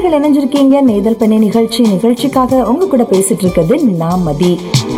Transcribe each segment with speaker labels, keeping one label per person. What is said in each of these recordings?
Speaker 1: நேர்கள் இணைஞ்சிருக்கீங்க நேதல் பண்ணி நிகழ்ச்சி நிகழ்ச்சிக்காக உங்க கூட பேசிட்டு இருக்கிறது நான் மதி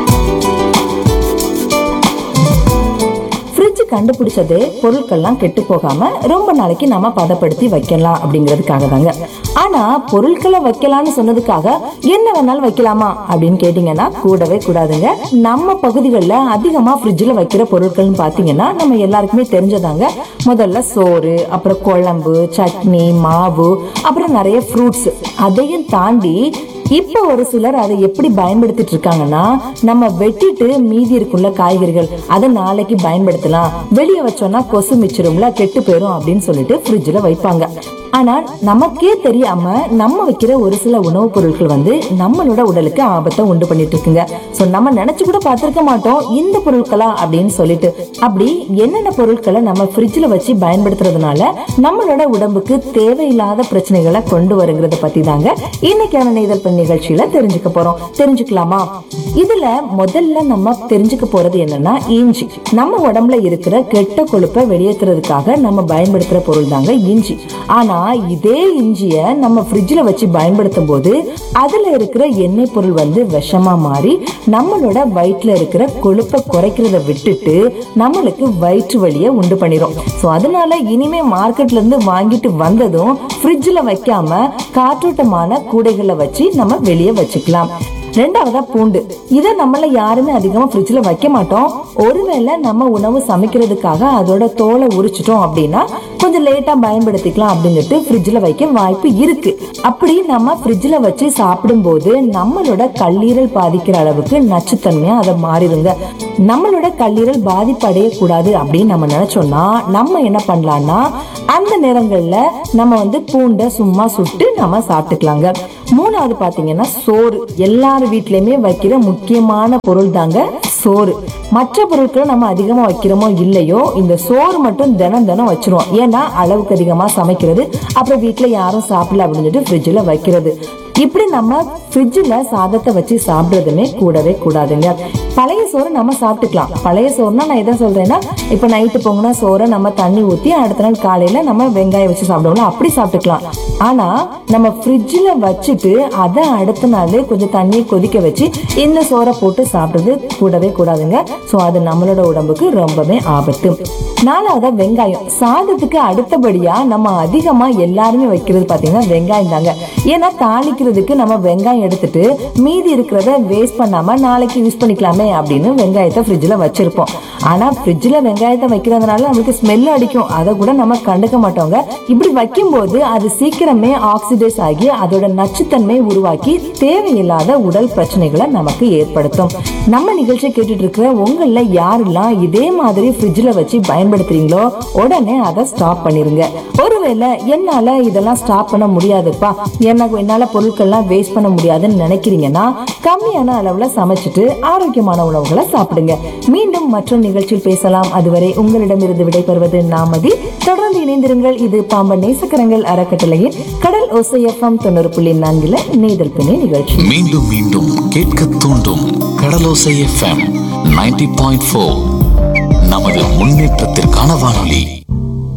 Speaker 1: ஃப்ரிட்ஜ் கண்டுபிடிச்சது பொருட்கள்லாம் கெட்டு போகாம ரொம்ப நாளைக்கு நம்ம பதப்படுத்தி வைக்கலாம் அப்படிங்கிறதுக்காக தாங்க ஆனா பொருட்களை வைக்கலாம்னு சொன்னதுக்காக என்ன வேணாலும் வைக்கலாமா அப்படின்னு கேட்டீங்கன்னா கூடவே கூடாதுங்க நம்ம பகுதிகளில் அதிகமா ஃப்ரிட்ஜில் வைக்கிற பொருட்கள்னு பார்த்தீங்கன்னா நம்ம எல்லாருக்குமே தெரிஞ்சதாங்க முதல்ல சோறு அப்புறம் குழம்பு சட்னி மாவு அப்புறம் நிறைய ஃப்ரூட்ஸ் அதையும் தாண்டி இப்ப ஒரு சிலர் அதை எப்படி பயன்படுத்திட்டு இருக்காங்கன்னா நம்ம வெட்டிட்டு மீதி இருக்குள்ள காய்கறிகள் அதை நாளைக்கு பயன்படுத்தலாம் வெளியே வச்சோம்னா கொசு மிச்சிரும்ல கெட்டு போயிரும் அப்படின்னு சொல்லிட்டு ஃப்ரிட்ஜ்ல வைப்பாங்க ஆனா நமக்கே தெரியாம நம்ம வைக்கிற ஒரு சில உணவுப் பொருட்கள் வந்து நம்மளோட உடலுக்கு ஆபத்தை உண்டு பண்ணிட்டு இருக்குங்க சோ நம்ம நினைச்சு கூட பார்த்திருக்க மாட்டோம் இந்த பொருட்களா அப்படின்னு சொல்லிட்டு அப்படி என்னென்ன பொருட்களை நம்ம ஃப்ரிட்ஜ்ல வச்சு பயன்படுத்துறதுனால நம்மளோட உடம்புக்கு தேவையில்லாத பிரச்சனைகளை கொண்டு வருங்கிறத பத்தி தாங்க இன்னைக்கான நெய்தல் பெண் நிகழ்ச்சியில தெரிஞ்சுக்க போறோம் தெரிஞ்சுக்கலாமா இதுல முதல்ல நம்ம தெரிஞ்சுக்க போறது என்னன்னா இஞ்சி நம்ம உடம்புல இருக்கிற கெட்ட கொழுப்பை வெளியேற்றுறதுக்காக நம்ம பயன்படுத்துற பொருள் தாங்க இஞ்சி ஆனா இதே இஞ்சிய நம்ம ஃப்ரிட்ஜ்ல வச்சு பயன்படுத்தும் போது அதுல இருக்கிற எண்ணெய் பொருள் வந்து விஷமா மாறி நம்மளோட வயிற்றுல இருக்கிற கொழுப்பை குறைக்கிறத விட்டுட்டு நம்மளுக்கு வயிற்று வலியை உண்டு பண்ணிரும் ஸோ அதனால இனிமே மார்க்கெட்ல இருந்து வாங்கிட்டு வந்ததும் ஃப்ரிட்ஜ்ல வைக்காம காற்றோட்டமான கூடைகளை வச்சு நம்ம வெளியே வச்சுக்கலாம் ரெண்டாவதா பூண்டு இதை நம்மள யாருமே அதிகமா ஃப்ரிட்ஜ்ல வைக்க மாட்டோம் ஒருவேளை நம்ம உணவு சமைக்கிறதுக்காக அதோட தோலை உரிச்சிட்டோம் அப்படின்னா கொஞ்சம் லேட்டா பயன்படுத்திக்கலாம் அப்படின்னுட்டு ஃப்ரிட்ஜ்ல வைக்க வாய்ப்பு இருக்கு அப்படி நம்ம ஃப்ரிட்ஜ்ல வச்சு சாப்பிடும்போது நம்மளோட கல்லீரல் பாதிக்கிற அளவுக்கு நச்சுத்தன்மையா அதை மாறிடுங்க நம்மளோட கல்லீரல் பாதிப்பு அடையக்கூடாது அப்படின்னு நம்ம நினைச்சோம்னா நம்ம என்ன பண்ணலாம்னா அந்த நேரங்கள்ல நம்ம வந்து பூண்டை சும்மா சுட்டு நம்ம சாப்பிட்டுக்கலாங்க மூணாவது பாத்தீங்கன்னா சோறு எல்லார் வீட்லயுமே வைக்கிற முக்கியமான பொருள் தாங்க சோறு மற்ற பொருட்களை நம்ம அதிகமா வைக்கிறோமோ இல்லையோ இந்த சோறு மட்டும் தினம் தினம் வச்சிருவோம் ஏன்னா அளவுக்கு அதிகமா சமைக்கிறது அப்புறம் வீட்டுல யாரும் சாப்பிடல அப்படின்னு சொல்லிட்டு ஃப்ரிட்ஜில் வைக்கிறது இப்படி நம்ம ஃப்ரிட்ஜில் சாதத்தை வச்சு சாப்பிடுறதுமே கூடவே கூடாதுங்க பழைய சோறு நம்ம சாப்பிட்டுக்கலாம் பழைய சோறுனா நான் எதை சொல்றேன்னா இப்போ நைட்டு பொங்கினா சோறை நம்ம தண்ணி ஊற்றி அடுத்த நாள் காலையில நம்ம வெங்காயம் வச்சு சாப்பிடுவோம்ல அப்படி சாப்பிட்டுக்கலாம் ஆனா நம்ம ஃப்ரிட்ஜில் வச்சுட்டு அதை அடுத்த நாள் கொஞ்சம் தண்ணியை கொதிக்க வச்சு இந்த சோறை போட்டு சாப்பிடுறது கூடவே கூடாதுங்க ஸோ அது நம்மளோட உடம்புக்கு ரொம்பவே ஆபத்து நாலாவதா வெங்காயம் சாதத்துக்கு அடுத்தபடியா நம்ம அதிகமா எல்லாருமே வைக்கிறது பாத்தீங்கன்னா வெங்காயம் தாங்க ஏன்னா தாளிக்கிறதுக்கு நம்ம வெங்காயம் எடுத்துட்டு மீதி இருக்கிறத வேஸ்ட் பண்ணாம நாளைக்கு யூஸ் பண்ணிக்கலாமே அப்படின்னு வெங்காயத்தை ஃப்ரிட்ஜில் வச்சிருப்போம் ஆனா ஃப்ரிட்ஜில் வெங்காயத்தை வைக்கிறதுனால நமக்கு ஸ்மெல் அடிக்கும் அதை கூட நம்ம கண்டுக்க மாட்டோங்க இப்படி வைக்கும்போது அது சீக்கிரமே ஆக்சிடைஸ் ஆகி அதோட நச்சுத்தன்மை உருவாக்கி தேவையில்லாத உடல் பிரச்சனைகளை நமக்கு ஏற்படுத்தும் நம்ம நிகழ்ச்சி கேட்டுட்டு இருக்கிற உங்கள யாரெல்லாம் இதே மாதிரி ஃப்ரிட்ஜில் வச்சு பயன்படுத்துறீங்களோ உடனே அதை ஸ்டாப் பண்ணிருங்க ஒருவேளை என்னால இதெல்லாம் ஸ்டாப் பண்ண முடியாதுப்பா எனக்கு என்னால பொருட்கள்லாம் வேஸ்ட் பண்ண முடியாதுன்னு நினைக்கிறீங்கன்னா கம்மியான அளவுல சமைச்சிட்டு ஆரோக்கியமான உணவுகளை சாப்பிடுங்க மீண்டும் மற்றொரு நிகழ்ச்சியில் பேசலாம் அதுவரை உங்களிடமிருந்து விடைபெறுவது நாமதி தொடர்ந்து இணைந்திருங்கள் இது பாம்பன் நேசக்கரங்கள் அறக்கட்டளையின் கடல் ஓசையஃபம் தொண்ணூறு புள்ளி நான்குல நெய்தல் பிணை நிகழ்ச்சி
Speaker 2: மீண்டும் மீண்டும் கேட்க தூண்டும் Kadalosai FM ninety point four நமது முன்னேற்றத்திற்கான வானொலி